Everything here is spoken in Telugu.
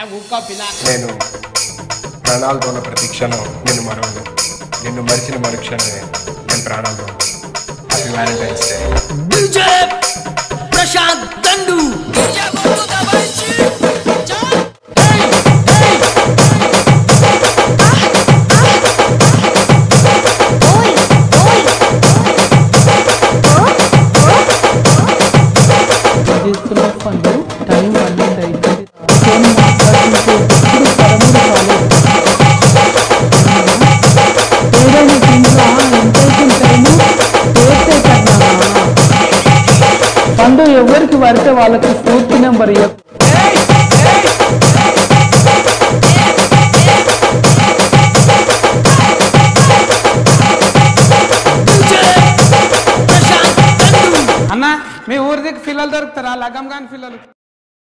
కుక్క పిల్ల నేను ప్రాణాలతో ఉన్న ప్రతి క్షణం నిన్ను మరవను నిన్ను మరిచిన మరుక్షణమే నేను ప్రాణాలతో happy Valentine's day DJ Prashanth Dandu తీసుకున్న ఫండ్ టైం పన్నెండు అవుతుంది ఫోన్ మాట్లాడుతుంటే ఎప్పుడు పదమూడు కాలేదు ఏదైనా ఇంట్లో ఎంతైతే టైము వేస్తే కన్నా ఫండ్ ఎవరికి పడితే వాళ్ళకి పూర్తి నెంబర్ ఇవ్వకు డీజే ప్రశాంత్ దండు అన్న మీ ఊరి దగ్గర పిల్లలు దొరుకుతారా లగం కాని పిల్లలు